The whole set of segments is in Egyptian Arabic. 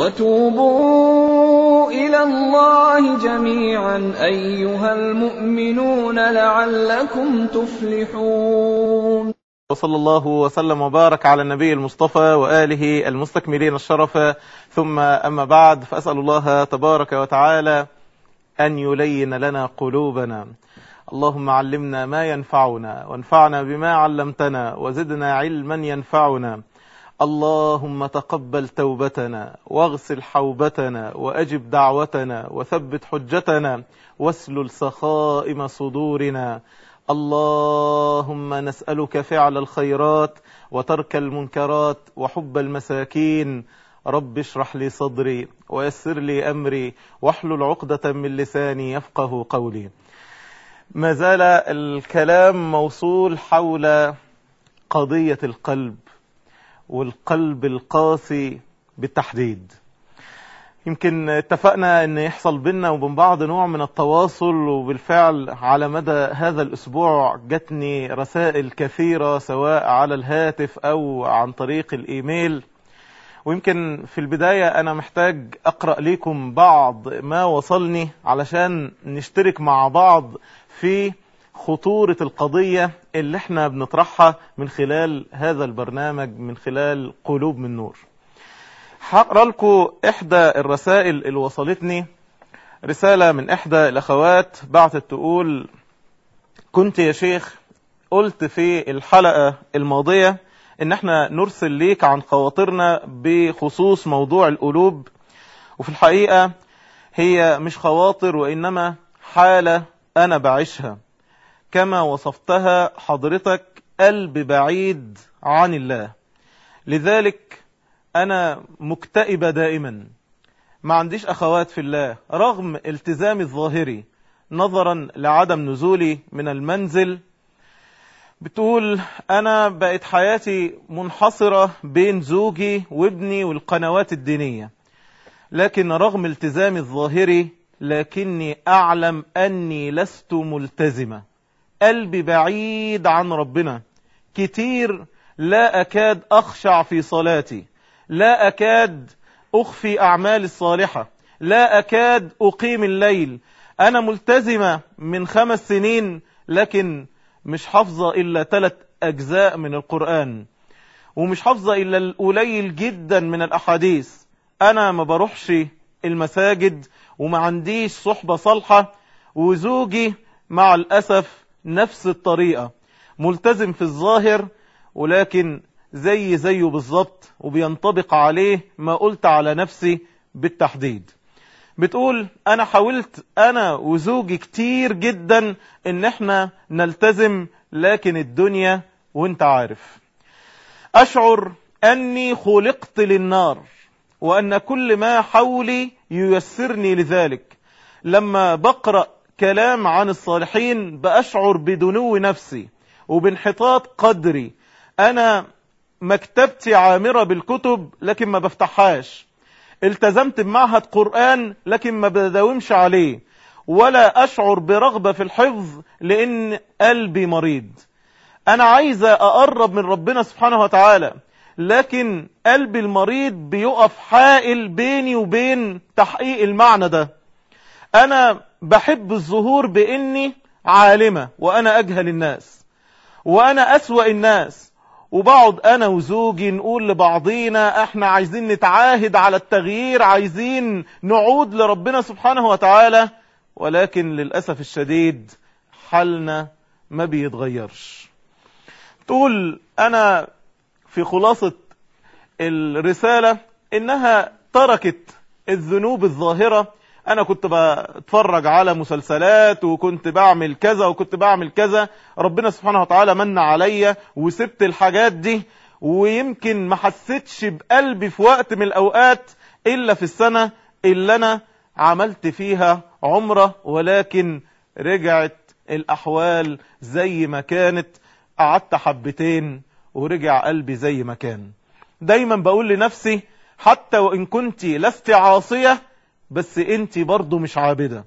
وتوبوا إلى الله جميعا أيها المؤمنون لعلكم تفلحون وصلى الله وسلم وبارك على النبي المصطفى وآله المستكملين الشرف ثم أما بعد فأسأل الله تبارك وتعالى أن يلين لنا قلوبنا اللهم علمنا ما ينفعنا وانفعنا بما علمتنا وزدنا علما ينفعنا اللهم تقبل توبتنا واغسل حوبتنا وأجب دعوتنا وثبت حجتنا واسلل سخائم صدورنا اللهم نسألك فعل الخيرات وترك المنكرات وحب المساكين رب اشرح لي صدري ويسر لي أمري واحلل عقدة من لساني يفقه قولي ما زال الكلام موصول حول قضية القلب والقلب القاسي بالتحديد يمكن اتفقنا ان يحصل بينا وبين بعض نوع من التواصل وبالفعل على مدى هذا الاسبوع جتني رسائل كثيرة سواء على الهاتف او عن طريق الايميل ويمكن في البداية انا محتاج اقرأ لكم بعض ما وصلني علشان نشترك مع بعض في خطورة القضية اللي احنا بنطرحها من خلال هذا البرنامج من خلال قلوب من نور هقرا لكم احدى الرسائل اللي وصلتني رسالة من احدى الاخوات بعتت تقول كنت يا شيخ قلت في الحلقة الماضية ان احنا نرسل ليك عن خواطرنا بخصوص موضوع القلوب وفي الحقيقة هي مش خواطر وانما حالة انا بعيشها كما وصفتها حضرتك قلب بعيد عن الله لذلك أنا مكتئبة دائما ما عنديش أخوات في الله رغم التزامي الظاهري نظرا لعدم نزولي من المنزل بتقول أنا بقت حياتي منحصرة بين زوجي وابني والقنوات الدينية لكن رغم التزامي الظاهري لكني أعلم أني لست ملتزمة قلبي بعيد عن ربنا كتير لا أكاد أخشع في صلاتي لا أكاد أخفي أعمالي الصالحة لا أكاد أقيم الليل أنا ملتزمة من خمس سنين لكن مش حافظة إلا ثلاث أجزاء من القرآن ومش حافظة إلا القليل جدا من الأحاديث أنا ما بروحش المساجد وما عنديش صحبة صالحة وزوجي مع الأسف نفس الطريقة ملتزم في الظاهر ولكن زي زيه بالظبط وبينطبق عليه ما قلت على نفسي بالتحديد بتقول انا حاولت انا وزوجي كتير جدا ان احنا نلتزم لكن الدنيا وانت عارف اشعر اني خلقت للنار وان كل ما حولي ييسرني لذلك لما بقرأ كلام عن الصالحين بأشعر بدنو نفسي وبانحطاط قدري أنا مكتبتي عامرة بالكتب لكن ما بفتحهاش التزمت بمعهد قرآن لكن ما بداومش عليه ولا أشعر برغبة في الحفظ لأن قلبي مريض أنا عايزة أقرب من ربنا سبحانه وتعالى لكن قلبي المريض بيقف حائل بيني وبين تحقيق المعنى ده أنا بحب الظهور بإني عالمة وأنا أجهل الناس وأنا أسوأ الناس وبقعد أنا وزوجي نقول لبعضينا احنا عايزين نتعاهد على التغيير عايزين نعود لربنا سبحانه وتعالى ولكن للأسف الشديد حالنا ما بيتغيرش تقول أنا في خلاصة الرسالة إنها تركت الذنوب الظاهرة انا كنت بتفرج على مسلسلات وكنت بعمل كذا وكنت بعمل كذا ربنا سبحانه وتعالى من عليا وسبت الحاجات دي ويمكن ما حسيتش بقلبي في وقت من الاوقات الا في السنة اللي انا عملت فيها عمرة ولكن رجعت الاحوال زي ما كانت قعدت حبتين ورجع قلبي زي ما كان دايما بقول لنفسي حتى وان كنت لست عاصيه بس انت برضو مش عابدة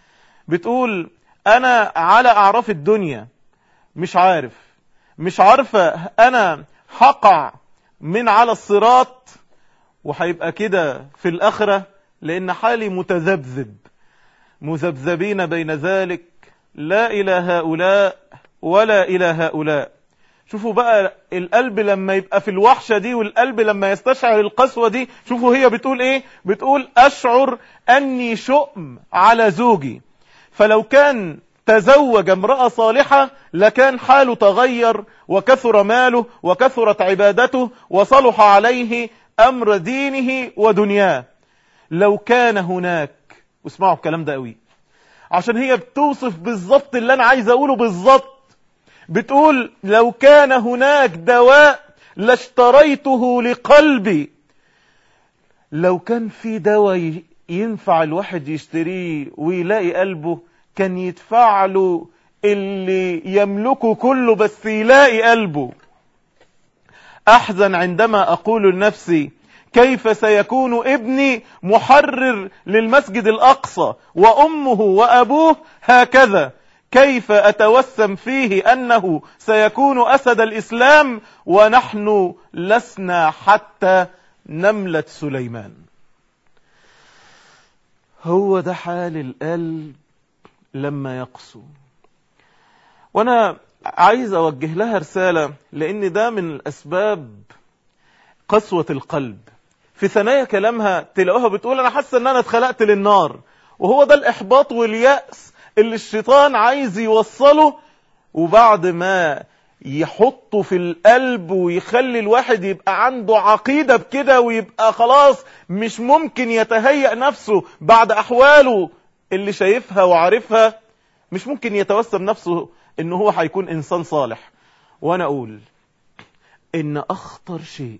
بتقول انا على اعراف الدنيا مش عارف مش عارفة انا حقع من على الصراط وهيبقى كده في الآخرة لأن حالي متذبذب مذبذبين بين ذلك لا إلى هؤلاء ولا إلى هؤلاء شوفوا بقى القلب لما يبقى في الوحشة دي والقلب لما يستشعر القسوة دي شوفوا هي بتقول ايه بتقول اشعر اني شؤم على زوجي فلو كان تزوج امرأة صالحة لكان حاله تغير وكثر ماله وكثرت عبادته وصلح عليه امر دينه ودنياه لو كان هناك واسمعوا الكلام ده قوي عشان هي بتوصف بالظبط اللي انا عايز اقوله بالظبط بتقول لو كان هناك دواء لاشتريته لقلبي لو كان في دواء ينفع الواحد يشتريه ويلاقي قلبه كان يدفع له اللي يملكه كله بس يلاقي قلبه احزن عندما اقول لنفسي كيف سيكون ابني محرر للمسجد الاقصى وامه وابوه هكذا كيف أتوسم فيه أنه سيكون أسد الإسلام ونحن لسنا حتى نملة سليمان هو ده حال القلب لما يقسو وانا عايز اوجه لها رسالة لان ده من الاسباب قسوة القلب في ثنايا كلامها تلاقوها بتقول انا حاسة ان انا اتخلقت للنار وهو ده الاحباط واليأس اللي الشيطان عايز يوصله وبعد ما يحطه في القلب ويخلي الواحد يبقى عنده عقيدة بكده ويبقى خلاص مش ممكن يتهيأ نفسه بعد أحواله اللي شايفها وعارفها مش ممكن يتوسم نفسه ان هو هيكون انسان صالح وانا اقول ان اخطر شيء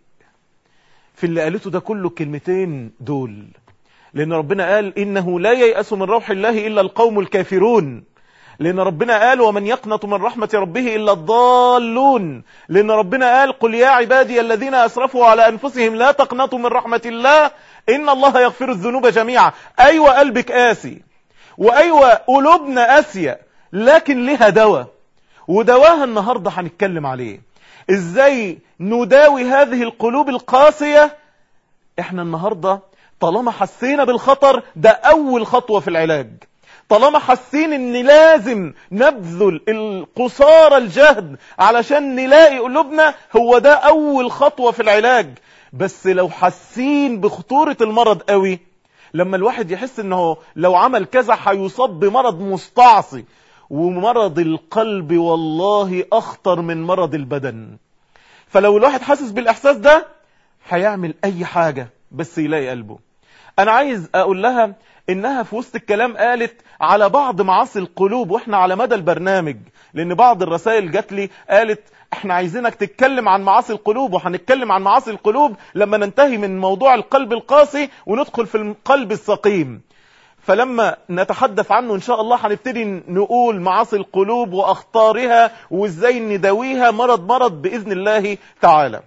في اللي قالته ده كله كلمتين دول لأن ربنا قال إنه لا ييأس من روح الله إلا القوم الكافرون لأن ربنا قال ومن يقنط من رحمة ربه إلا الضالون لأن ربنا قال قل يا عبادي الذين أسرفوا على أنفسهم لا تقنطوا من رحمة الله إن الله يغفر الذنوب جميعا أيوة قلبك قاسي وأيوة قلوبنا قاسية لكن لها دواء ودواها النهاردة هنتكلم عليه ازاي نداوي هذه القلوب القاسية احنا النهاردة طالما حسينا بالخطر ده اول خطوة في العلاج طالما حاسين ان لازم نبذل القصارى الجهد علشان نلاقي قلوبنا هو ده اول خطوة في العلاج بس لو حاسين بخطورة المرض قوي لما الواحد يحس انه لو عمل كذا هيصاب بمرض مستعصي ومرض القلب والله اخطر من مرض البدن فلو الواحد حاسس بالاحساس ده هيعمل اي حاجة بس يلاقي قلبه انا عايز اقول لها انها في وسط الكلام قالت على بعض معاصي القلوب واحنا على مدى البرنامج لان بعض الرسائل جات لي قالت احنا عايزينك تتكلم عن معاصي القلوب وهنتكلم عن معاصي القلوب لما ننتهي من موضوع القلب القاسي وندخل في القلب السقيم فلما نتحدث عنه ان شاء الله هنبتدي نقول معاصي القلوب واخطارها وازاي نداويها مرض مرض باذن الله تعالى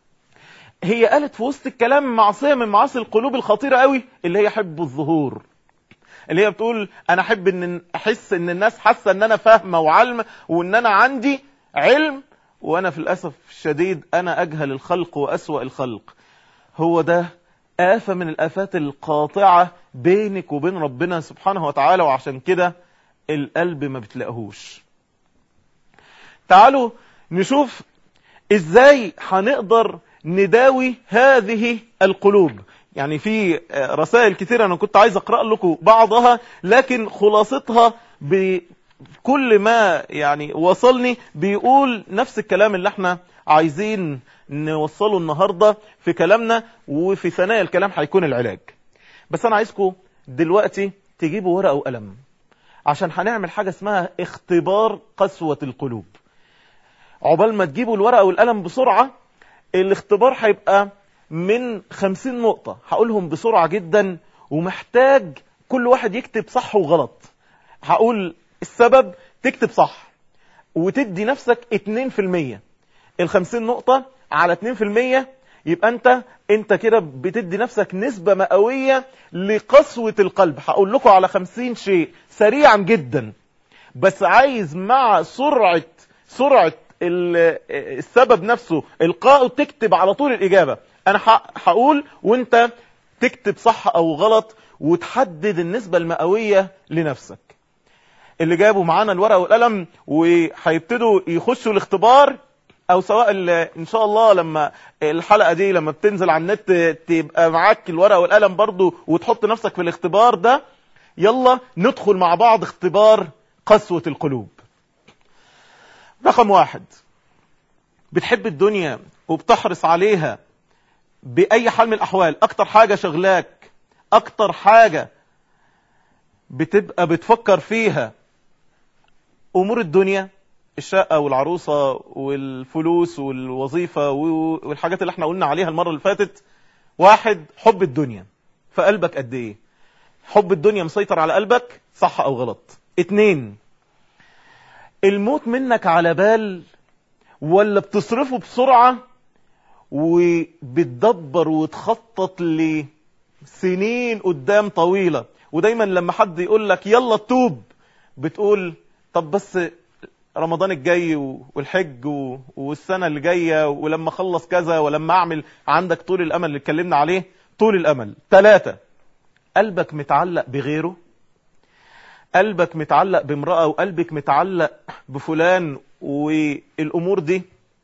هي قالت في وسط الكلام معصيه من معاصي القلوب الخطيره قوي اللي هي حب الظهور اللي هي بتقول انا احب ان احس ان الناس حاسه ان انا فاهمه وعلم وان انا عندي علم وانا في الاسف الشديد انا اجهل الخلق واسوا الخلق هو ده آفة من الآفات القاطعة بينك وبين ربنا سبحانه وتعالى وعشان كده القلب ما بتلاقيهوش تعالوا نشوف ازاي هنقدر نداوي هذه القلوب يعني في رسائل كثيرة انا كنت عايز اقرأ لكم بعضها لكن خلاصتها بكل ما يعني وصلني بيقول نفس الكلام اللي احنا عايزين نوصله النهاردة في كلامنا وفي ثنايا الكلام هيكون العلاج بس انا عايزكم دلوقتي تجيبوا ورقة وقلم عشان هنعمل حاجة اسمها اختبار قسوة القلوب عقبال ما تجيبوا الورقة والقلم بسرعة الاختبار هيبقى من خمسين نقطة هقولهم بسرعة جدا ومحتاج كل واحد يكتب صح وغلط هقول السبب تكتب صح وتدي نفسك 2% الخمسين نقطة على 2% يبقى انت انت كده بتدي نفسك نسبة مئوية لقسوة القلب هقول لكم على 50 شيء سريعا جدا بس عايز مع سرعة سرعة السبب نفسه القاء تكتب على طول الإجابة انا ح- هقول وانت تكتب صح او غلط وتحدد النسبة المئوية لنفسك اللي جابوا معانا الورقة والقلم وهيبتدوا يخشوا الاختبار او سواء ال- ان شاء الله لما الحلقة دي لما بتنزل على النت تبقى معاك الورقة والقلم برضو وتحط نفسك في الاختبار ده يلا ندخل مع بعض اختبار قسوة القلوب رقم واحد بتحب الدنيا وبتحرص عليها بأي حال من الأحوال أكتر حاجة شغلاك أكتر حاجة بتبقى بتفكر فيها أمور الدنيا الشقة والعروسة والفلوس والوظيفة والحاجات اللي احنا قلنا عليها المرة اللي فاتت واحد حب الدنيا في قلبك قد ايه حب الدنيا مسيطر على قلبك صح او غلط اتنين الموت منك على بال ولا بتصرفه بسرعة وبتدبر وتخطط لسنين قدام طويلة ودايما لما حد يقول لك يلا توب بتقول طب بس رمضان الجاي والحج والسنة اللي جاية ولما اخلص كذا ولما اعمل عندك طول الامل اللي اتكلمنا عليه طول الامل ثلاثة قلبك متعلق بغيره قلبك متعلق بامرأة وقلبك متعلق بفلان والامور دي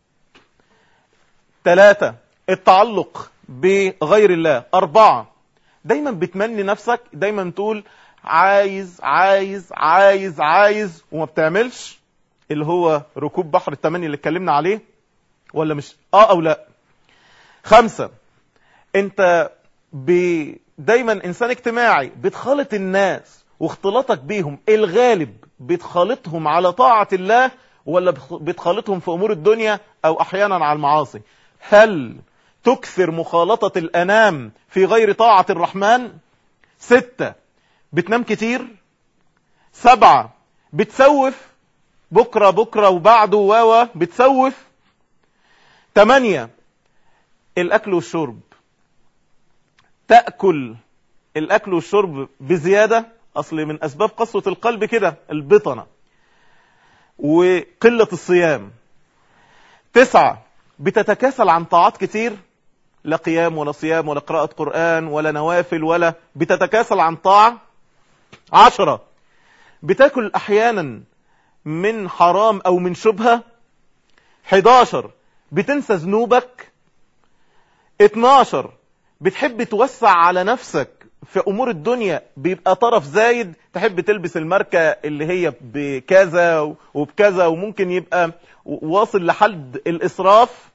ثلاثة التعلق بغير الله أربعة دايما بتمني نفسك دايما تقول عايز عايز عايز عايز وما بتعملش اللي هو ركوب بحر التمني اللي اتكلمنا عليه ولا مش اه او لا خمسة انت ب... دايما انسان اجتماعي بتخالط الناس واختلاطك بيهم الغالب بتخالطهم على طاعة الله ولا بتخالطهم في امور الدنيا او احيانا على المعاصي هل تكثر مخالطة الانام في غير طاعة الرحمن ستة بتنام كتير سبعة بتسوف بكرة بكرة وبعده و بتسوف تمانية الأكل والشرب تأكل الأكل والشرب بزيادة أصل من أسباب قسوة القلب كده البطنة وقلة الصيام تسعة بتتكاسل عن طاعات كتير لا قيام ولا صيام ولا قراءة قرآن ولا نوافل ولا بتتكاسل عن طاعة عشرة بتاكل أحيانا من حرام او من شبهة 11 بتنسى ذنوبك 12 بتحب توسع على نفسك في امور الدنيا بيبقى طرف زايد تحب تلبس الماركة اللي هي بكذا وبكذا وممكن يبقى واصل لحد الاسراف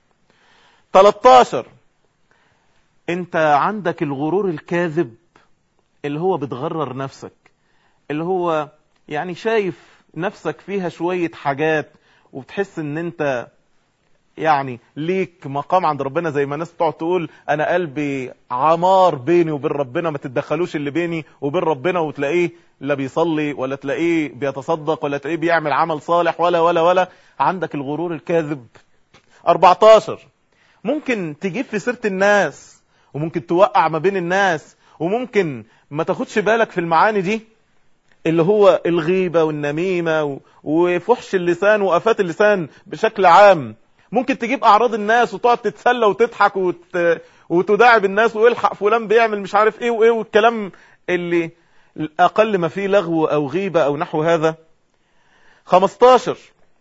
13 انت عندك الغرور الكاذب اللي هو بتغرر نفسك اللي هو يعني شايف نفسك فيها شوية حاجات وبتحس ان انت يعني ليك مقام عند ربنا زي ما الناس بتقعد تقول انا قلبي عمار بيني وبين ربنا ما تتدخلوش اللي بيني وبين ربنا وتلاقيه لا بيصلي ولا تلاقيه بيتصدق ولا تلاقيه بيعمل عمل صالح ولا ولا ولا عندك الغرور الكاذب 14 ممكن تجيب في سيرة الناس وممكن توقع ما بين الناس وممكن ما تاخدش بالك في المعاني دي اللي هو الغيبة والنميمة وفحش اللسان وآفات اللسان بشكل عام ممكن تجيب أعراض الناس وتقعد تتسلى وتضحك وت... وتداعب الناس ويلحق فلان بيعمل مش عارف ايه وايه والكلام اللي أقل ما فيه لغو أو غيبة أو نحو هذا 15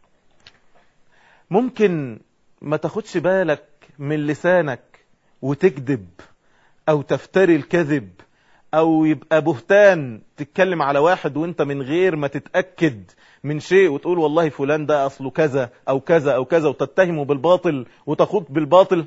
ممكن ما تاخدش بالك من لسانك وتكذب أو تفتري الكذب او يبقى بهتان تتكلم على واحد وانت من غير ما تتأكد من شيء وتقول والله فلان ده اصله كذا او كذا او كذا وتتهمه بالباطل وتخوض بالباطل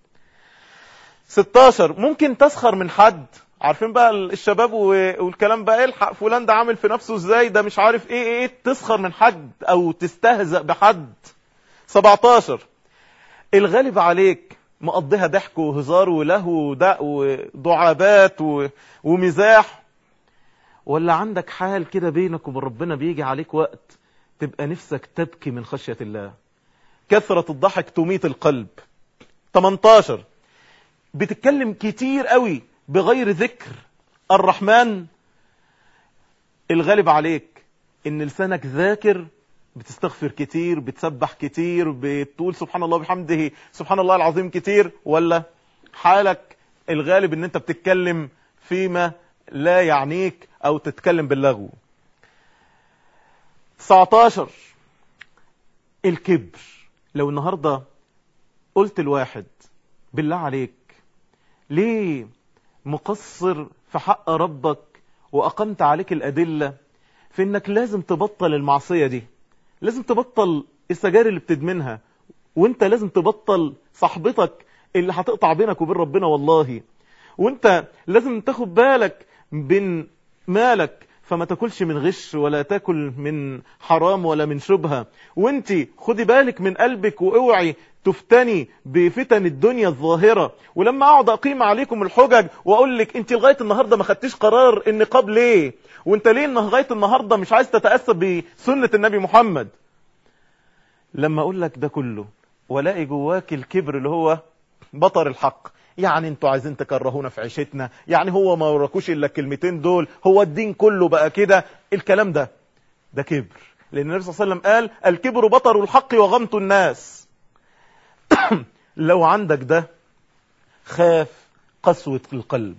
16 ممكن تسخر من حد عارفين بقى الشباب والكلام بقى الحق فلان ده عامل في نفسه ازاي ده مش عارف ايه ايه تسخر من حد او تستهزأ بحد 17 الغالب عليك مقضيها ضحك وهزار ولهو ودعابات ومزاح ولا عندك حال كده بينك وبين ربنا بيجي عليك وقت تبقى نفسك تبكي من خشية الله كثرة الضحك تميت القلب 18 بتتكلم كتير قوي بغير ذكر الرحمن الغالب عليك ان لسانك ذاكر بتستغفر كتير بتسبح كتير بتقول سبحان الله وبحمده سبحان الله العظيم كتير ولا حالك الغالب ان انت بتتكلم فيما لا يعنيك او تتكلم باللغو 19 الكبر لو النهاردة قلت الواحد بالله عليك ليه مقصر في حق ربك وأقمت عليك الأدلة في إنك لازم تبطل المعصية دي لازم تبطل السجائر اللي بتدمنها وانت لازم تبطل صاحبتك اللي هتقطع بينك وبين ربنا والله وانت لازم تاخد بالك بين مالك فما تاكلش من غش ولا تاكل من حرام ولا من شبهة وانت خدي بالك من قلبك واوعي تفتني بفتن الدنيا الظاهرة ولما اقعد اقيم عليكم الحجج واقول لك انت لغاية النهاردة ما خدتيش قرار النقاب ليه وانت ليه لغاية النهاردة مش عايز تتأسى بسنة النبي محمد لما اقول لك ده كله ولاقي جواك الكبر اللي هو بطر الحق يعني انتوا عايزين تكرهونا في عيشتنا يعني هو ما وراكوش الا الكلمتين دول هو الدين كله بقى كده الكلام ده ده كبر لان النبي صلى الله عليه وسلم قال الكبر بطر الحق وغمط الناس لو عندك ده خاف قسوة القلب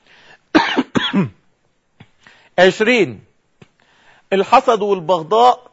عشرين الحسد والبغضاء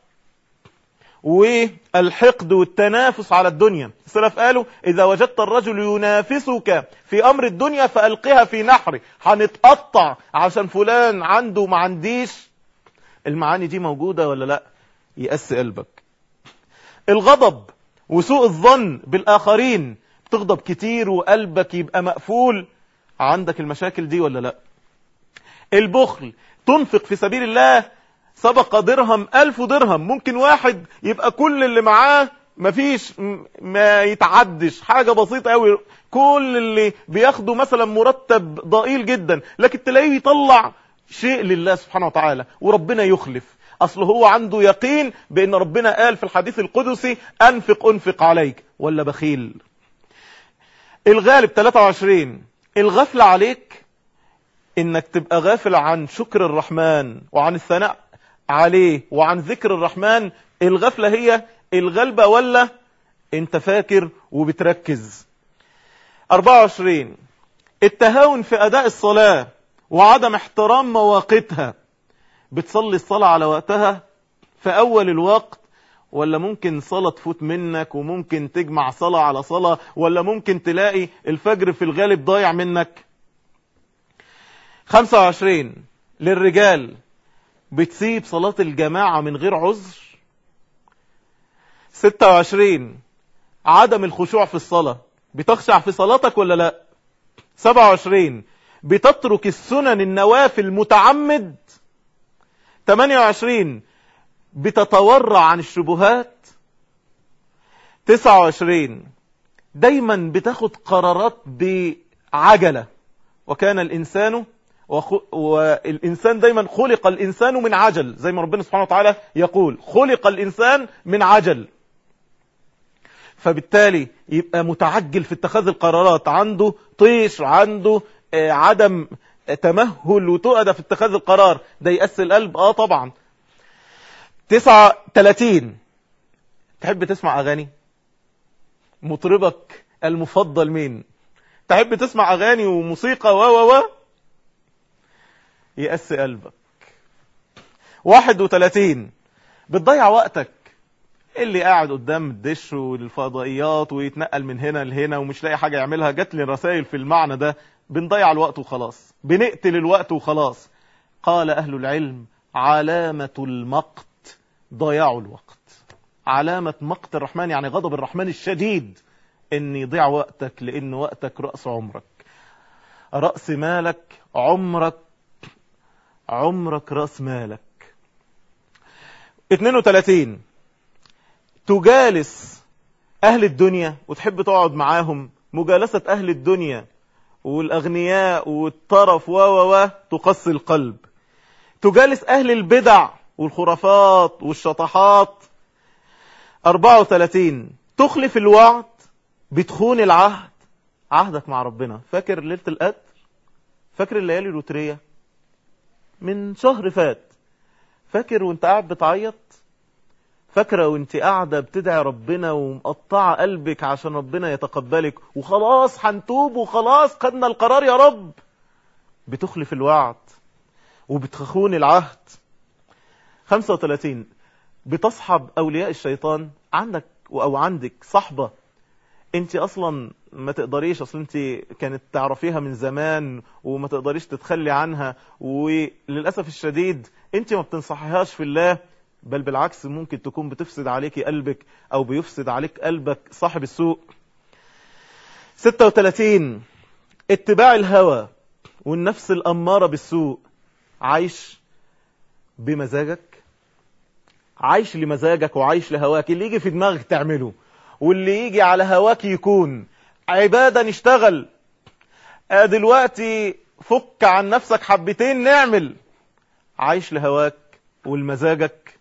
والحقد والتنافس على الدنيا السلف قالوا إذا وجدت الرجل ينافسك في أمر الدنيا فألقها في نحري هنتقطع عشان فلان عنده ما عنديش المعاني دي موجودة ولا لا يأس قلبك الغضب وسوء الظن بالآخرين تغضب كتير وقلبك يبقى مقفول عندك المشاكل دي ولا لا البخل تنفق في سبيل الله سبق درهم ألف درهم ممكن واحد يبقى كل اللي معاه مفيش ما يتعدش حاجة بسيطة قوي كل اللي بياخده مثلا مرتب ضئيل جدا لكن تلاقيه يطلع شيء لله سبحانه وتعالى وربنا يخلف اصل هو عنده يقين بان ربنا قال في الحديث القدسي انفق انفق عليك ولا بخيل الغالب 23 الغفلة عليك انك تبقى غافل عن شكر الرحمن وعن الثناء عليه وعن ذكر الرحمن الغفلة هي الغلبة ولا انت فاكر وبتركز 24 التهاون في اداء الصلاة وعدم احترام مواقتها بتصلي الصلاة على وقتها في اول الوقت ولا ممكن صلاة تفوت منك وممكن تجمع صلاة على صلاة ولا ممكن تلاقي الفجر في الغالب ضايع منك 25 للرجال بتسيب صلاة الجماعة من غير عذر 26 عدم الخشوع في الصلاة بتخشع في صلاتك ولا لا 27 بتترك السنن النوافل متعمد 28 بتتورع عن الشبهات 29 دايما بتاخد قرارات بعجلة وكان الإنسان وخ... والإنسان دايما خلق الإنسان من عجل زي ما ربنا سبحانه وتعالى يقول خلق الإنسان من عجل فبالتالي يبقى متعجل في اتخاذ القرارات عنده طيش عنده عدم تمهل وتؤدى في اتخاذ القرار ده يأسي القلب اه طبعا تسعة تلاتين تحب تسمع أغاني مطربك المفضل مين تحب تسمع أغاني وموسيقى و و و يأسي قلبك واحد وتلاتين بتضيع وقتك اللي قاعد قدام الدش والفضائيات ويتنقل من هنا لهنا ومش لاقي حاجة يعملها جات لي رسائل في المعنى ده بنضيع الوقت وخلاص بنقتل الوقت وخلاص قال أهل العلم علامة المقت ضياع الوقت علامة مقت الرحمن يعني غضب الرحمن الشديد ان يضيع وقتك لان وقتك رأس عمرك رأس مالك عمرك عمرك رأس مالك 32 تجالس أهل الدنيا وتحب تقعد معاهم مجالسة أهل الدنيا والأغنياء والطرف و و و تقصي القلب تجالس أهل البدع والخرافات والشطحات 34 تخلف الوعد بتخون العهد عهدك مع ربنا فاكر ليلة القدر فاكر الليالي الوترية من شهر فات فاكر وانت قاعد بتعيط فاكرة وانت قاعدة بتدعي ربنا ومقطعة قلبك عشان ربنا يتقبلك وخلاص هنتوب وخلاص خدنا القرار يا رب بتخلف الوعد وبتخون العهد 35 بتصحب أولياء الشيطان عندك أو عندك صحبة انت اصلا ما تقدريش اصلا انت كانت تعرفيها من زمان وما تقدريش تتخلي عنها وللأسف الشديد انت ما بتنصحيهاش في الله بل بالعكس ممكن تكون بتفسد عليك قلبك او بيفسد عليك قلبك صاحب السوء 36 اتباع الهوى والنفس الأمارة بالسوء عايش بمزاجك عايش لمزاجك وعايش لهواك اللي يجي في دماغك تعمله واللي يجي على هواك يكون عبادة نشتغل دلوقتي فك عن نفسك حبتين نعمل عايش لهواك والمزاجك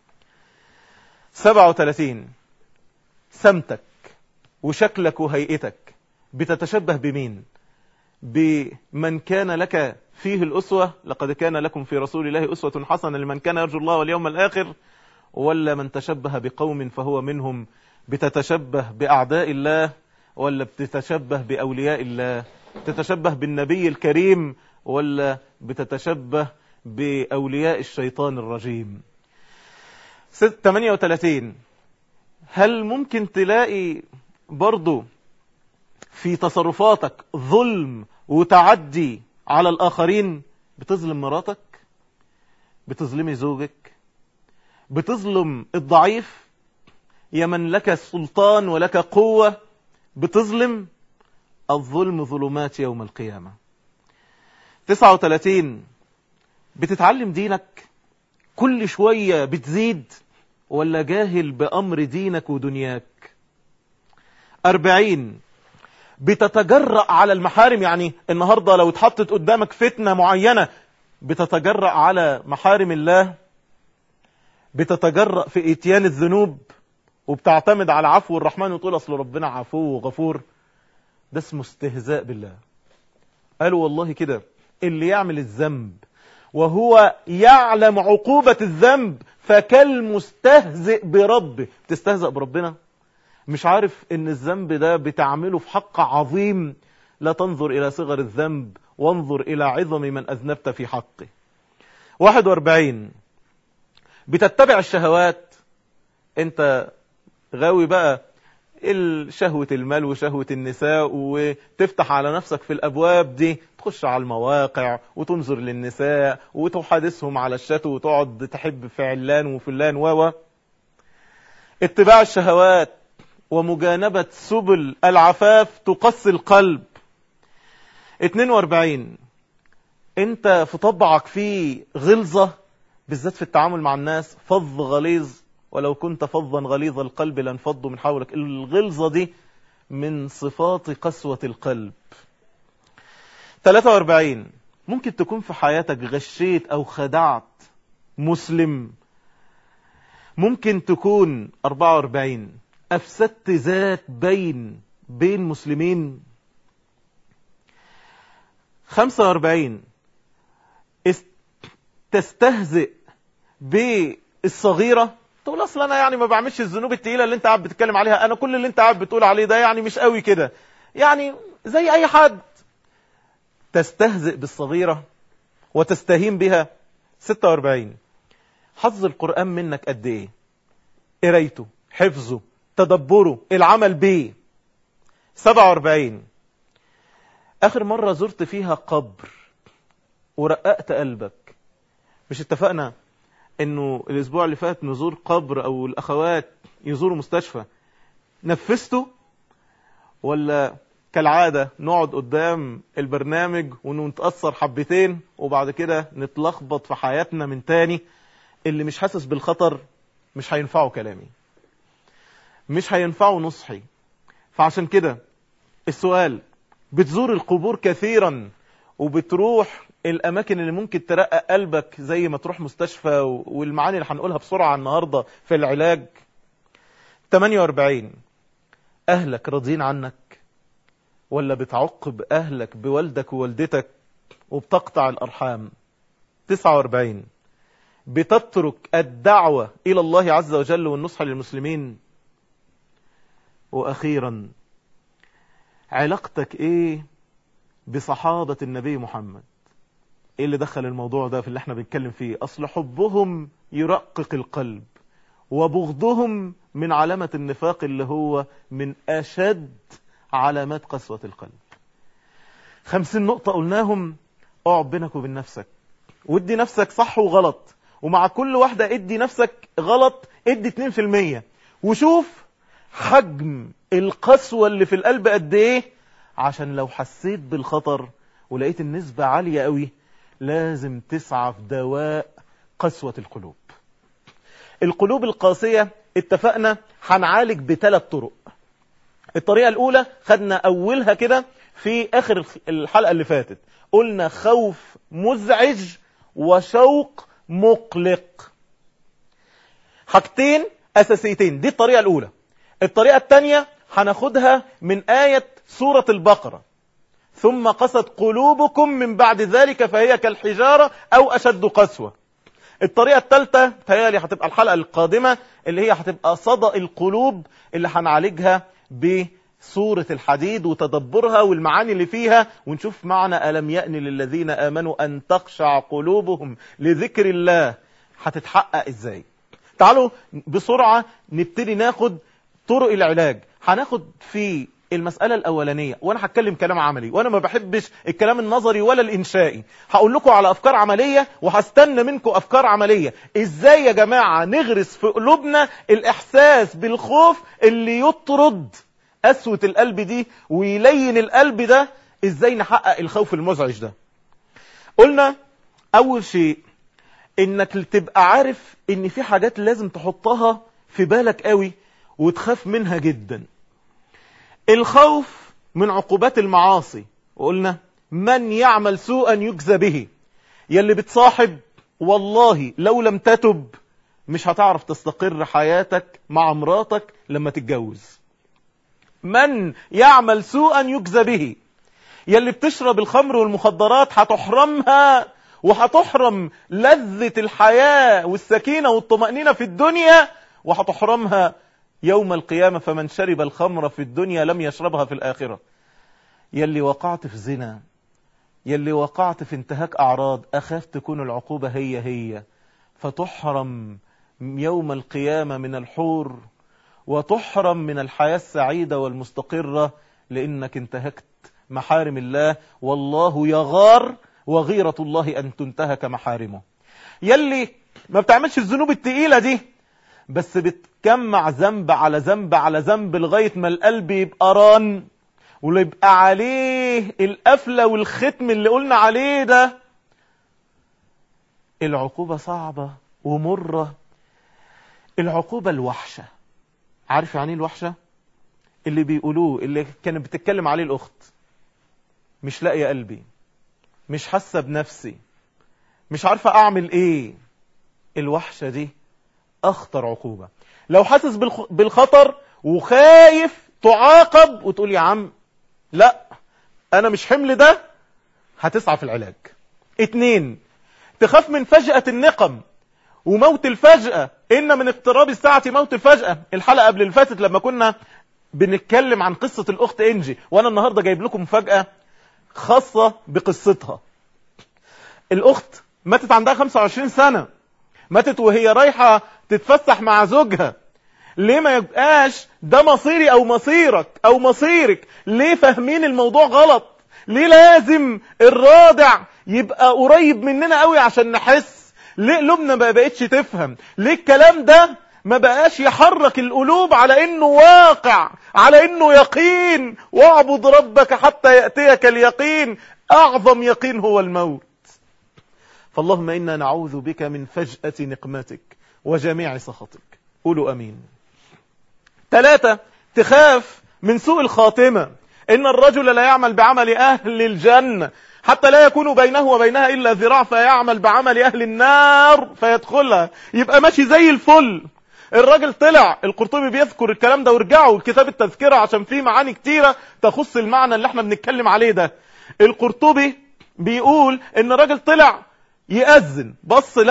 37 سمتك وشكلك وهيئتك بتتشبه بمين بمن كان لك فيه الأسوة لقد كان لكم في رسول الله أسوة حسنة لمن كان يرجو الله واليوم الآخر ولا من تشبه بقوم فهو منهم بتتشبه بأعداء الله ولا بتتشبه بأولياء الله بتتشبه بالنبي الكريم ولا بتتشبه بأولياء الشيطان الرجيم 38 هل ممكن تلاقي برضو في تصرفاتك ظلم وتعدي على الآخرين بتظلم مراتك بتظلمي زوجك بتظلم الضعيف يا من لك سلطان ولك قوة بتظلم الظلم ظلمات يوم القيامة 39 بتتعلم دينك كل شوية بتزيد ولا جاهل بأمر دينك ودنياك 40 بتتجرأ على المحارم يعني النهاردة لو اتحطت قدامك فتنة معينة بتتجرأ على محارم الله بتتجرأ في اتيان الذنوب وبتعتمد على عفو الرحمن وتقول اصل ربنا عفو وغفور ده اسمه استهزاء بالله قالوا والله كده اللي يعمل الذنب وهو يعلم عقوبة الذنب فكالمستهزئ بربه تستهزأ بربنا مش عارف ان الذنب ده بتعمله في حق عظيم لا تنظر الى صغر الذنب وانظر الى عظم من اذنبت في حقه 41 بتتبع الشهوات انت غاوي بقى شهوة المال وشهوة النساء وتفتح على نفسك في الأبواب دي تخش على المواقع وتنظر للنساء وتحادثهم على الشات وتقعد تحب فعلان وفلان و اتباع الشهوات ومجانبة سبل العفاف تقسي القلب 42 انت في طبعك في غلظة بالذات في التعامل مع الناس فظ غليظ ولو كنت فظا غليظ القلب لانفضوا من حولك الغلظة دي من صفات قسوة القلب 43 ممكن تكون في حياتك غشيت أو خدعت مسلم ممكن تكون 44 أفسدت ذات بين بين مسلمين 45 تستهزئ بالصغيرة تقول اصل انا يعني ما بعملش الذنوب التقيلة اللي انت قاعد بتتكلم عليها انا كل اللي انت قاعد بتقول عليه ده يعني مش قوي كده يعني زي اي حد تستهزئ بالصغيرة وتستهين بها 46 حفظ القرآن منك قد ايه قرايته حفظه تدبره العمل به 47 اخر مرة زرت فيها قبر ورققت قلبك مش اتفقنا انه الاسبوع اللي فات نزور قبر او الاخوات يزوروا مستشفى نفذته ولا كالعادة نقعد قدام البرنامج ونتأثر حبتين وبعد كده نتلخبط في حياتنا من تاني اللي مش حاسس بالخطر مش هينفعه كلامي مش هينفعه نصحي فعشان كده السؤال بتزور القبور كثيرا وبتروح الاماكن اللي ممكن ترقق قلبك زي ما تروح مستشفى والمعاني اللي هنقولها بسرعة النهاردة في العلاج 48 اهلك راضيين عنك ولا بتعقب اهلك بوالدك ووالدتك وبتقطع الارحام 49 بتترك الدعوة إلى الله عز وجل والنصح للمسلمين وأخيرا علاقتك إيه بصحابة النبي محمد إيه اللي دخل الموضوع ده في اللي احنا بنتكلم فيه أصل حبهم يرقق القلب وبغضهم من علامة النفاق اللي هو من أشد علامات قسوة القلب خمسين نقطة قلناهم اقعد بينك وبين نفسك وادي نفسك صح وغلط ومع كل واحدة ادي نفسك غلط ادي 2% وشوف حجم القسوة اللي في القلب قد ايه عشان لو حسيت بالخطر ولقيت النسبة عالية قوي لازم تسعى في دواء قسوة القلوب القلوب القاسية اتفقنا هنعالج بثلاث طرق الطريقة الأولى خدنا أولها كده في آخر الحلقة اللي فاتت قلنا خوف مزعج وشوق مقلق حاجتين أساسيتين دي الطريقة الأولى الطريقة الثانية هناخدها من آية سورة البقرة ثم قست قلوبكم من بعد ذلك فهي كالحجارة أو أشد قسوة الطريقة الثالثة تهيالي هتبقى الحلقة القادمة اللي هي هتبقى صدى القلوب اللي هنعالجها بسورة الحديد وتدبرها والمعاني اللي فيها ونشوف معنى ألم يأن للذين آمنوا أن تخشع قلوبهم لذكر الله هتتحقق ازاي تعالوا بسرعة نبتدي ناخد طرق العلاج هناخد في المسألة الأولانية وأنا هتكلم كلام عملي وأنا ما بحبش الكلام النظري ولا الإنشائي هقول لكم على أفكار عملية وهستنى منكم أفكار عملية إزاي يا جماعة نغرس في قلوبنا الإحساس بالخوف اللي يطرد قسوة القلب دي ويلين القلب ده إزاي نحقق الخوف المزعج ده قلنا أول شيء إنك تبقى عارف إن في حاجات لازم تحطها في بالك قوي وتخاف منها جدا الخوف من عقوبات المعاصي وقلنا من يعمل سوءا يجزى به يلي بتصاحب والله لو لم تتب مش هتعرف تستقر حياتك مع مراتك لما تتجوز من يعمل سوءا يجزى به يلي بتشرب الخمر والمخدرات هتحرمها وهتحرم لذة الحياة والسكينة والطمأنينة في الدنيا وهتحرمها يوم القيامة فمن شرب الخمر في الدنيا لم يشربها في الآخرة يلي وقعت في زنا يلي وقعت في انتهاك أعراض أخاف تكون العقوبة هي هي فتحرم يوم القيامة من الحور وتحرم من الحياة السعيدة والمستقرة لأنك انتهكت محارم الله والله يغار وغيرة الله أن تنتهك محارمه يلي ما بتعملش الذنوب التقيلة دي بس بتجمع ذنب على ذنب على ذنب لغاية ما القلب يبقى ران ويبقى عليه القفلة والختم اللي قلنا عليه ده العقوبة صعبة ومرة العقوبة الوحشة عارف يعني الوحشة اللي بيقولوه اللي كانت بتتكلم عليه الأخت مش لاقية قلبي مش حاسة بنفسي مش عارفة أعمل إيه الوحشة دي أخطر عقوبة لو حاسس بالخطر وخايف تعاقب وتقول يا عم لا أنا مش حمل ده هتسعى في العلاج اتنين تخاف من فجأة النقم وموت الفجأة إن من اقتراب الساعة موت الفجأة الحلقة قبل الفاتت لما كنا بنتكلم عن قصة الأخت إنجي وأنا النهاردة جايب لكم مفاجأة خاصة بقصتها الأخت ماتت عندها 25 سنة ماتت وهي رايحة تتفسح مع زوجها ليه ما يبقاش ده مصيري او مصيرك او مصيرك ليه فاهمين الموضوع غلط ليه لازم الرادع يبقى قريب مننا قوي عشان نحس ليه قلوبنا ما بقتش تفهم ليه الكلام ده ما بقاش يحرك القلوب على انه واقع على انه يقين واعبد ربك حتى يأتيك اليقين اعظم يقين هو الموت فاللهم إنا نعوذ بك من فجأة نقمتك وجميع سخطك قولوا أمين ثلاثة تخاف من سوء الخاتمة إن الرجل لا يعمل بعمل أهل الجنة حتى لا يكون بينه وبينها إلا ذراع فيعمل بعمل أهل النار فيدخلها يبقى ماشي زي الفل الراجل طلع القرطبي بيذكر الكلام ده وارجعوا لكتاب التذكرة عشان فيه معاني كتيرة تخص المعنى اللي احنا بنتكلم عليه ده القرطبي بيقول ان الراجل طلع يأذن بص لقى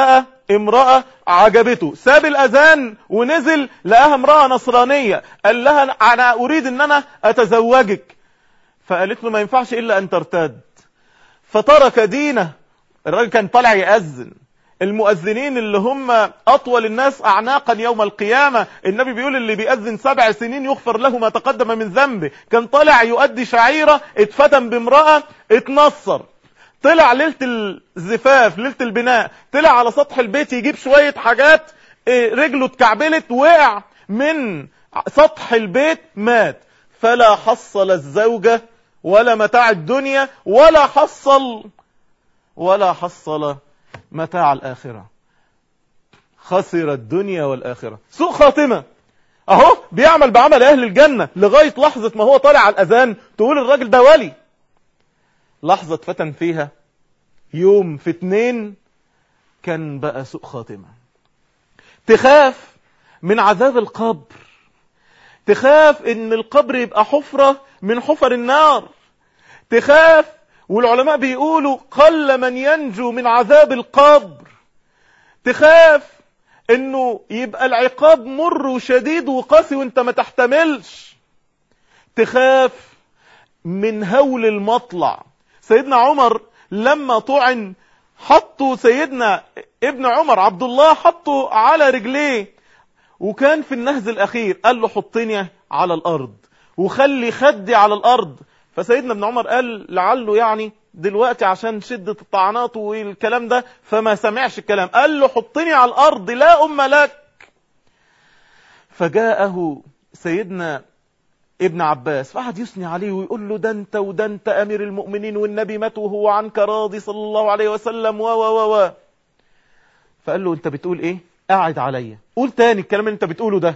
امرأة عجبته ساب الأذان ونزل لقاها امرأة نصرانية قال لها أنا أريد أن أنا أتزوجك فقالت له ما ينفعش إلا أن ترتد فترك دينه الراجل كان طالع يأذن المؤذنين اللي هم أطول الناس أعناقا يوم القيامة النبي بيقول اللي بيأذن سبع سنين يغفر له ما تقدم من ذنبه كان طالع يؤدي شعيرة اتفتن بامرأة اتنصر طلع ليلة الزفاف ليلة البناء طلع على سطح البيت يجيب شوية حاجات إيه، رجله اتكعبلت وقع من سطح البيت مات فلا حصل الزوجة ولا متاع الدنيا ولا حصل ولا حصل متاع الآخرة خسر الدنيا والآخرة سوء خاتمة اهو بيعمل بعمل اهل الجنة لغاية لحظة ما هو طالع على الاذان تقول الراجل ده ولي لحظة فتن فيها يوم في اتنين كان بقى سوء خاتمة تخاف من عذاب القبر تخاف ان القبر يبقى حفرة من حفر النار تخاف والعلماء بيقولوا قل من ينجو من عذاب القبر تخاف انه يبقى العقاب مر وشديد وقاسي وانت ما تحتملش تخاف من هول المطلع سيدنا عمر لما طعن حطوا سيدنا ابن عمر عبد الله حطوا على رجليه وكان في النهز الاخير قال له حطني على الارض وخلي خدي على الارض فسيدنا ابن عمر قال لعله يعني دلوقتي عشان شدة الطعنات والكلام ده فما سمعش الكلام قال له حطني على الأرض لا أم لك فجاءه سيدنا ابن عباس فقعد يثني عليه ويقول له ده انت وده انت امير المؤمنين والنبي مات وهو عنك راضي صلى الله عليه وسلم و و و و فقال له انت بتقول ايه قاعد عليا قول تاني الكلام اللي انت بتقوله ده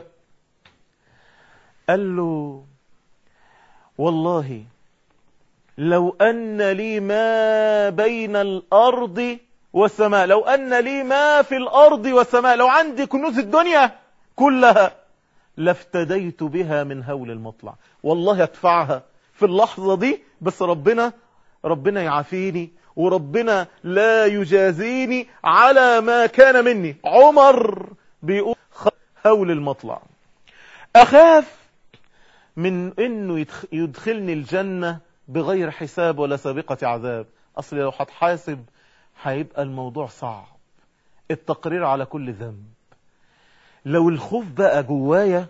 قال له والله لو أن لي ما بين الأرض والسماء لو أن لي ما في الأرض والسماء لو عندي كنوز الدنيا كلها لافتديت بها من هول المطلع والله ادفعها في اللحظة دي بس ربنا ربنا يعافيني وربنا لا يجازيني على ما كان مني عمر بيقول هول المطلع أخاف من أنه يدخلني الجنة بغير حساب ولا سابقة عذاب أصل لو هتحاسب هيبقى الموضوع صعب التقرير على كل ذنب لو الخوف بقى جوايا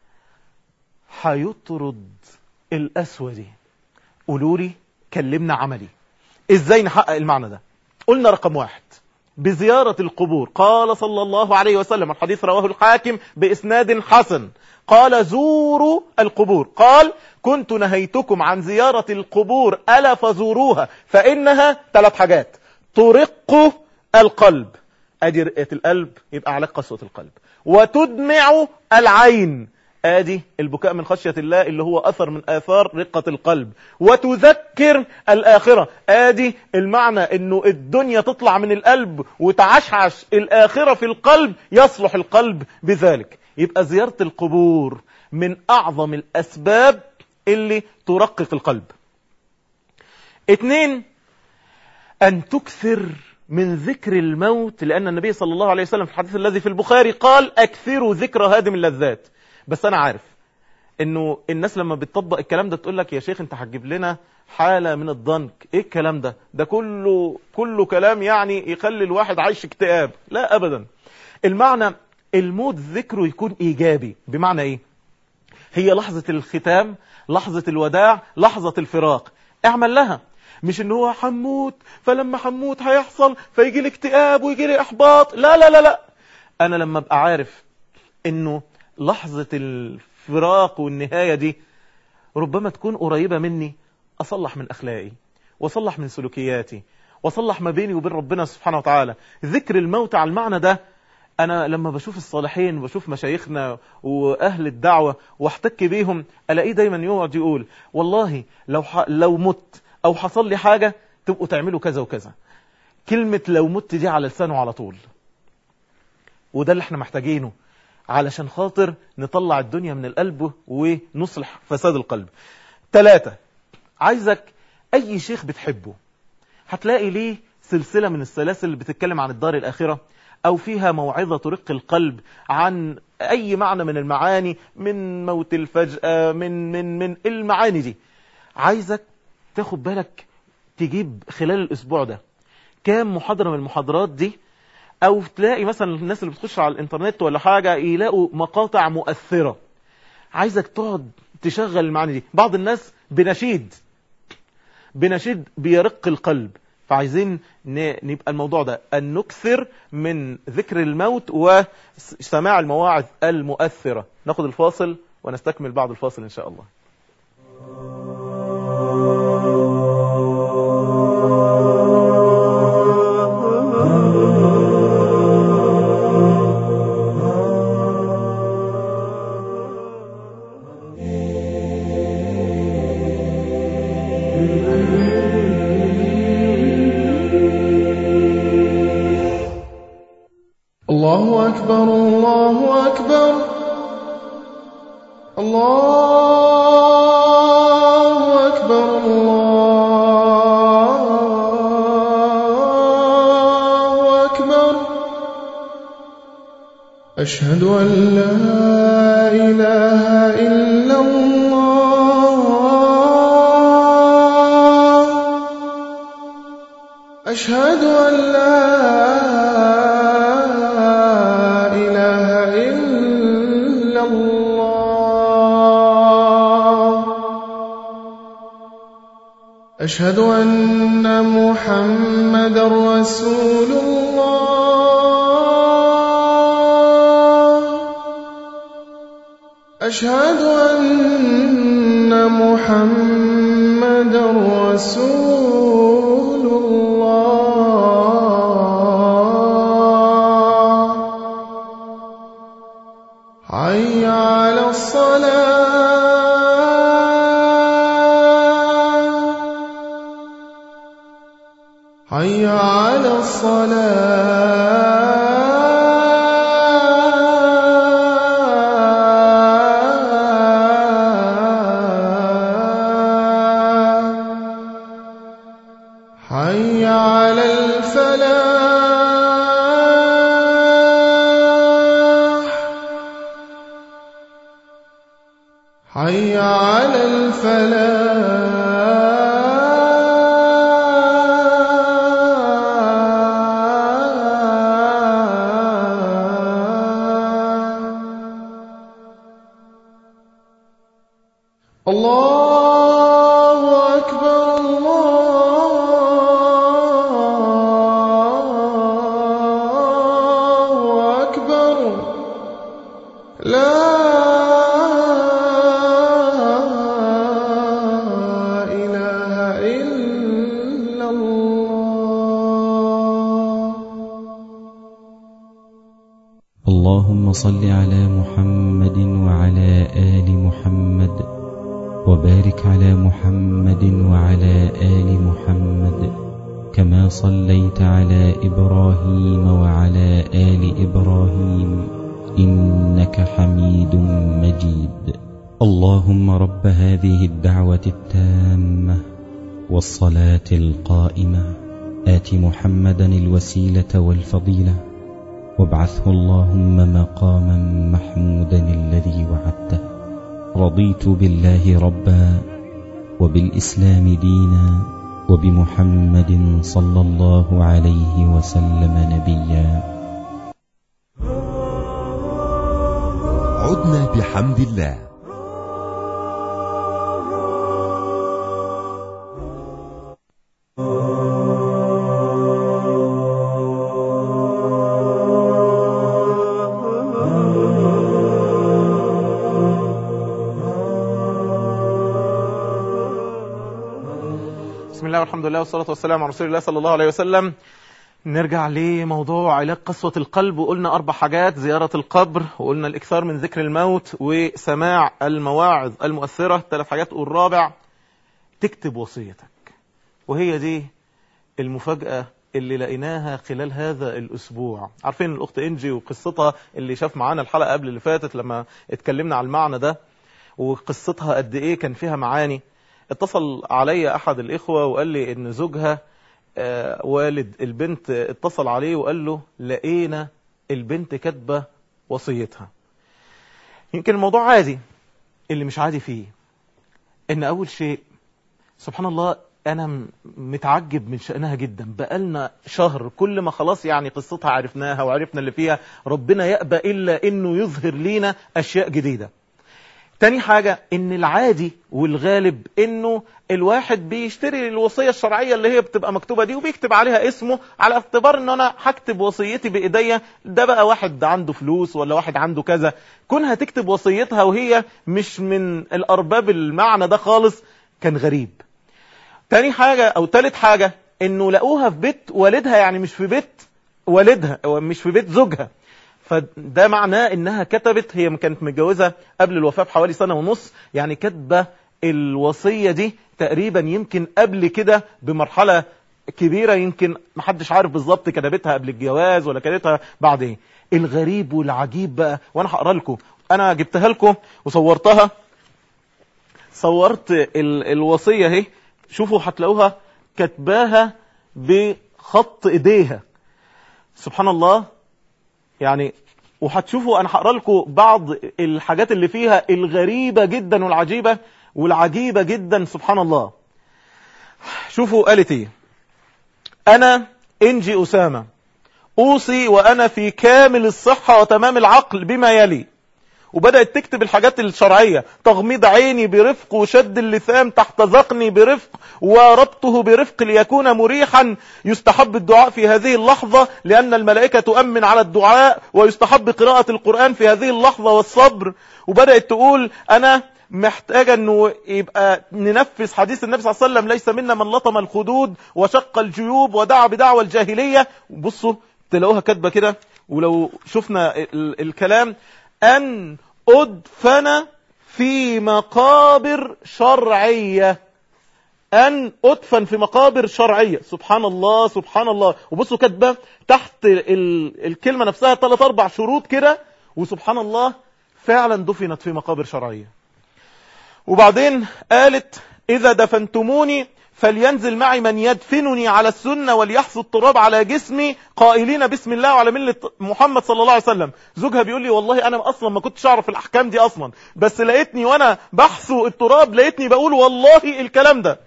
هيطرد القسوة دي قولوا لي كلمنا عملي ازاي نحقق المعنى ده قلنا رقم واحد بزيارة القبور قال صلى الله عليه وسلم الحديث رواه الحاكم بإسناد حسن قال زوروا القبور قال كنت نهيتكم عن زيارة القبور ألا فزوروها فإنها ثلاث حاجات ترق القلب ادي رقة القلب يبقى عليك قسوة القلب وتدمع العين ادي البكاء من خشية الله اللي هو اثر من اثار رقة القلب وتذكر الاخرة ادي المعنى انه الدنيا تطلع من القلب وتعشعش الاخرة في القلب يصلح القلب بذلك يبقى زيارة القبور من اعظم الاسباب اللي ترقق القلب اتنين ان تكثر من ذكر الموت لأن النبي صلى الله عليه وسلم في الحديث الذي في البخاري قال أكثروا ذكر هادم اللذات بس أنا عارف انه الناس لما بتطبق الكلام ده تقول لك يا شيخ انت هتجيب لنا حالة من الضنك ايه الكلام ده ده كله كله كلام يعني يخلي الواحد عايش اكتئاب لا ابدا المعنى الموت ذكره يكون ايجابي بمعنى ايه هي لحظة الختام لحظة الوداع لحظة الفراق اعمل لها مش ان هو حموت فلما حموت هيحصل فيجي لي اكتئاب ويجي لي احباط لا لا لا لا انا لما ابقى عارف انه لحظة الفراق والنهاية دي ربما تكون قريبة مني اصلح من اخلاقي واصلح من سلوكياتي واصلح ما بيني وبين ربنا سبحانه وتعالى ذكر الموت على المعنى ده انا لما بشوف الصالحين وبشوف مشايخنا واهل الدعوة واحتك بيهم الاقيه دايما يقعد يقول والله لو ح... لو مت او حصل لي حاجة تبقوا تعملوا كذا وكذا كلمة لو مت دي على لسانه على طول وده اللي احنا محتاجينه علشان خاطر نطلع الدنيا من القلب ونصلح فساد القلب ثلاثة عايزك اي شيخ بتحبه هتلاقي ليه سلسلة من السلاسل اللي بتتكلم عن الدار الاخرة أو فيها موعظة ترق القلب عن أي معنى من المعاني من موت الفجأة من, من, من المعاني دي عايزك تاخد بالك تجيب خلال الأسبوع ده كام محاضرة من المحاضرات دي أو تلاقي مثلا الناس اللي بتخش على الإنترنت ولا حاجة يلاقوا مقاطع مؤثرة عايزك تقعد تشغل المعاني دي بعض الناس بنشيد بنشيد بيرق القلب فعايزين نبقى الموضوع ده أن نكثر من ذكر الموت وسماع المواعظ المؤثرة ناخد الفاصل ونستكمل بعد الفاصل إن شاء الله الله أكبر الله أكبر الله أكبر الله أكبر أشهد أن لا إله إلا الله أشهد أن لا إله إلا الله أشهد أن محمد رسول الله أشهد أن محمد رسول الله حي على الصلاة حي على الصلاة حي على الفلاح حي على الفلاح الله أكبر الله أكبر لا إله إلا الله اللهم صل على محمد وعلى آل محمد وبارك على محمد وعلى آل محمد كما صليت على إبراهيم وعلى آل إبراهيم إنك حميد مجيد اللهم رب هذه الدعوة التامة والصلاة القائمة آت محمدا الوسيلة والفضيلة وابعثه اللهم مقاما محمودا الذي وعدته رضيت بالله ربا وبالإسلام دينا وبمحمد صلى الله عليه وسلم نبيا عدنا بحمد الله بسم الله والحمد لله والصلاة والسلام على رسول الله صلى الله عليه وسلم نرجع لموضوع علاج قسوة القلب وقلنا أربع حاجات زيارة القبر وقلنا الإكثار من ذكر الموت وسماع المواعظ المؤثرة ثلاث حاجات والرابع تكتب وصيتك وهي دي المفاجأة اللي لقيناها خلال هذا الأسبوع عارفين الأخت إنجي وقصتها اللي شاف معانا الحلقة قبل اللي فاتت لما اتكلمنا على المعنى ده وقصتها قد إيه كان فيها معاني اتصل علي أحد الإخوة وقال لي إن زوجها آه، والد البنت اتصل عليه وقال له لقينا البنت كاتبه وصيتها يمكن الموضوع عادي اللي مش عادي فيه ان اول شيء سبحان الله انا م- متعجب من شأنها جدا بقالنا شهر كل ما خلاص يعني قصتها عرفناها وعرفنا اللي فيها ربنا يأبى الا انه يظهر لينا اشياء جديدة تاني حاجة ان العادي والغالب انه الواحد بيشتري الوصية الشرعية اللي هي بتبقى مكتوبة دي وبيكتب عليها اسمه على اعتبار ان انا هكتب وصيتي بايديا ده بقى واحد عنده فلوس ولا واحد عنده كذا كونها تكتب وصيتها وهي مش من الارباب المعنى ده خالص كان غريب تاني حاجة او تالت حاجة انه لقوها في بيت والدها يعني مش في بيت والدها أو مش في بيت زوجها فده معناه انها كتبت هي كانت متجوزة قبل الوفاة بحوالي سنة ونص يعني كاتبة الوصية دي تقريبا يمكن قبل كده بمرحلة كبيرة يمكن محدش عارف بالظبط كتبتها قبل الجواز ولا كتبتها بعد ايه الغريب والعجيب بقى وانا هقرا لكم انا جبتها لكم وصورتها صورت ال الوصية اهي شوفوا هتلاقوها كتباها بخط ايديها سبحان الله يعني وهتشوفوا انا هقرا لكم بعض الحاجات اللي فيها الغريبة جدا والعجيبة والعجيبة جدا سبحان الله شوفوا قالت ايه انا انجي اسامة اوصي وانا في كامل الصحة وتمام العقل بما يلي وبدأت تكتب الحاجات الشرعية تغميض عيني برفق وشد اللثام تحت ذقني برفق وربطه برفق ليكون مريحا يستحب الدعاء في هذه اللحظة لأن الملائكة تؤمن على الدعاء ويستحب قراءة القرآن في هذه اللحظة والصبر وبدأت تقول أنا محتاجة انه يبقى ننفذ حديث النبي صلى الله عليه وسلم ليس منا من لطم الخدود وشق الجيوب ودعا بدعوى الجاهلية بصوا تلاقوها كاتبة كده ولو شفنا ال الكلام أن أدفن في مقابر شرعية أن أدفن في مقابر شرعية سبحان الله سبحان الله وبصوا كاتبة تحت ال الكلمة نفسها ثلاث أربع شروط كده وسبحان الله فعلا دفنت في مقابر شرعية وبعدين قالت إذا دفنتموني فلينزل معي من يدفنني على السنة وليحص التراب على جسمي قائلين بسم الله وعلى ملة محمد صلى الله عليه وسلم زوجها بيقول لي والله أنا أصلا ما كنتش أعرف الأحكام دي أصلا بس لقيتني وأنا بحثو التراب لقيتني بقول والله الكلام ده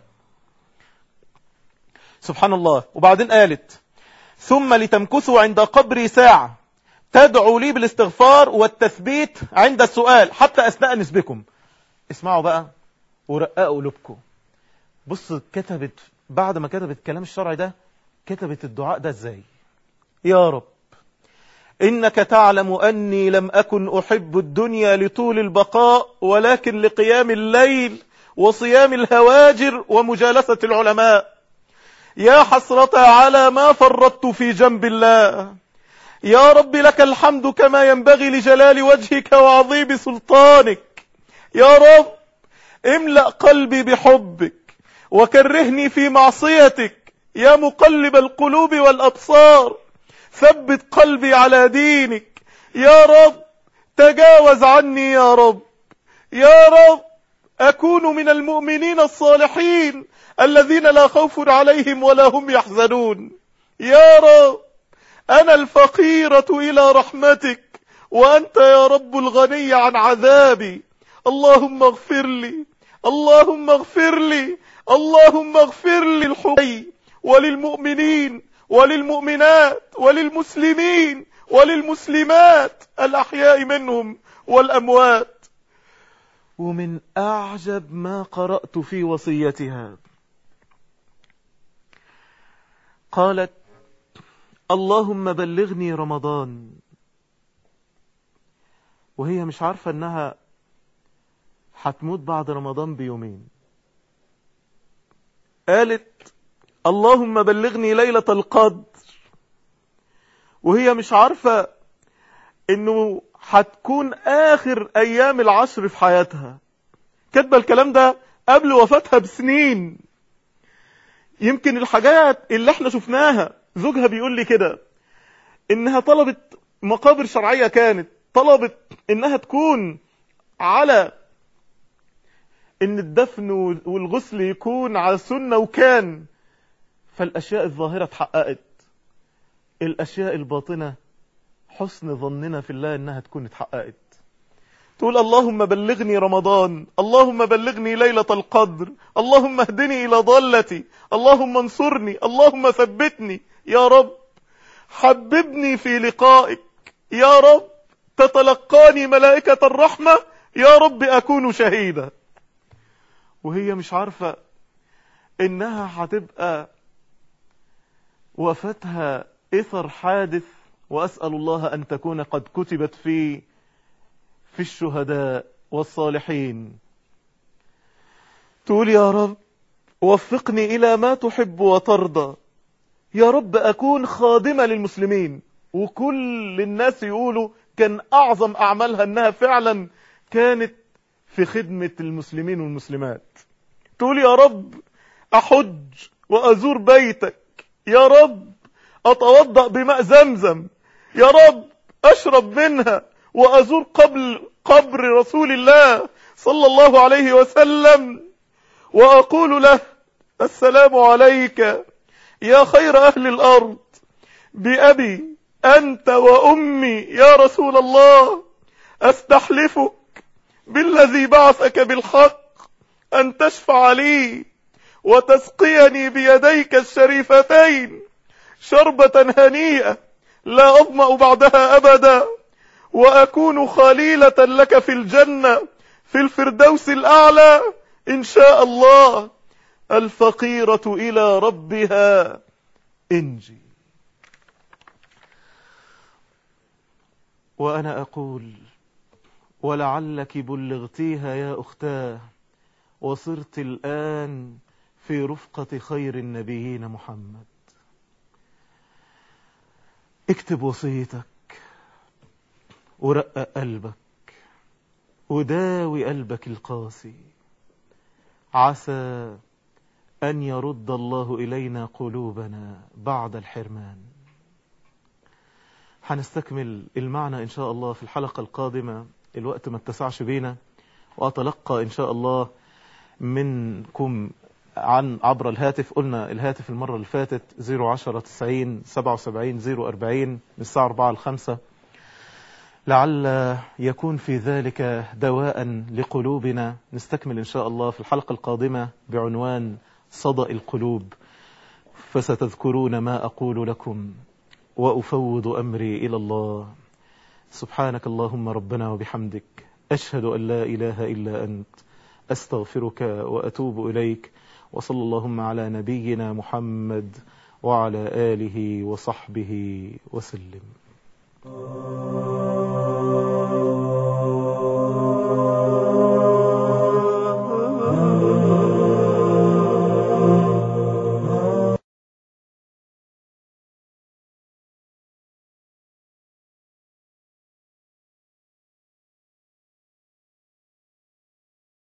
سبحان الله وبعدين قالت ثم لتمكثوا عند قبري ساعة تدعو لي بالاستغفار والتثبيت عند السؤال حتى أستأنس بكم اسمعوا بقى ورققوا قلوبكم بص كتبت بعد ما كتبت الكلام الشرعي ده كتبت الدعاء ده ازاي يا رب إنك تعلم أني لم أكن أحب الدنيا لطول البقاء ولكن لقيام الليل وصيام الهواجر ومجالسة العلماء يا حسرة على ما فرطت في جنب الله يا رب لك الحمد كما ينبغي لجلال وجهك وعظيم سلطانك يا رب املأ قلبي بحبك وكرهني في معصيتك يا مقلب القلوب والأبصار ثبت قلبي على دينك يا رب تجاوز عني يا رب يا رب أكون من المؤمنين الصالحين الذين لا خوف عليهم ولا هم يحزنون يا رب أنا الفقيرة إلى رحمتك وأنت يا رب الغني عن عذابي اللهم اغفر لي اللهم اغفر لي اللهم اغفر لي الحي وللمؤمنين وللمؤمنات وللمسلمين وللمسلمات الأحياء منهم والأموات ومن أعجب ما قرأت في وصيتها قالت اللهم بلغني رمضان وهي مش عارفة انها هتموت بعد رمضان بيومين قالت اللهم بلغني ليلة القدر وهي مش عارفة انه هتكون اخر ايام العشر في حياتها كاتبه الكلام ده قبل وفاتها بسنين يمكن الحاجات اللي احنا شفناها زوجها بيقول لي كده انها طلبت مقابر شرعية كانت طلبت انها تكون على ان الدفن والغسل يكون على السنة وكان فالأشياء الظاهرة اتحققت الأشياء الباطنة حسن ظننا في الله إنها تكون اتحققت تقول اللهم بلغني رمضان اللهم بلغني ليلة القدر اللهم اهدني إلى ضالتي اللهم انصرني اللهم ثبتني يا رب حببني في لقائك يا رب تتلقاني ملائكة الرحمة يا رب أكون شهيدا وهي مش عارفة إنها هتبقى وفاتها إثر حادث وأسأل الله أن تكون قد كتبت في في الشهداء والصالحين تقول يا رب وفقني إلى ما تحب وترضى يا رب أكون خادمة للمسلمين وكل الناس يقولوا كان أعظم أعمالها أنها فعلا كانت في خدمة المسلمين والمسلمات تقول يا رب أحج وأزور بيتك يا رب أتوضأ بماء زمزم يا رب أشرب منها وأزور قبل قبر رسول الله صلى الله عليه وسلم وأقول له السلام عليك يا خير أهل الأرض بأبي أنت وأمي يا رسول الله أستحلفك بالذي بعثك بالحق أن تشفع لي وتسقيني بيديك الشريفتين شربة هنيئة لا أظمأ بعدها أبدا وأكون خليلة لك في الجنة في الفردوس الأعلى إن شاء الله الفقيرة إلى ربها انجي وأنا أقول ولعلك بلغتيها يا أختاه وصرت الآن في رفقة خير النبيين محمد اكتب وصيتك ورقق قلبك وداوي قلبك القاسي عسى أن يرد الله إلينا قلوبنا بعد الحرمان هنستكمل المعنى إن شاء الله في الحلقة القادمة الوقت ما اتسعش بينا وأتلقى إن شاء الله منكم عن عبر الهاتف قلنا الهاتف المرة اللي فاتت 010 90 77 040 من الساعة 4 ل 5 لعل يكون في ذلك دواء لقلوبنا نستكمل إن شاء الله في الحلقة القادمة بعنوان صدأ القلوب فستذكرون ما أقول لكم وأفوض أمري إلى الله سبحانك اللهم ربنا وبحمدك أشهد أن لا إله إلا أنت أستغفرك وأتوب إليك وصلى اللهم على نبينا محمد وعلى آله وصحبه وسلم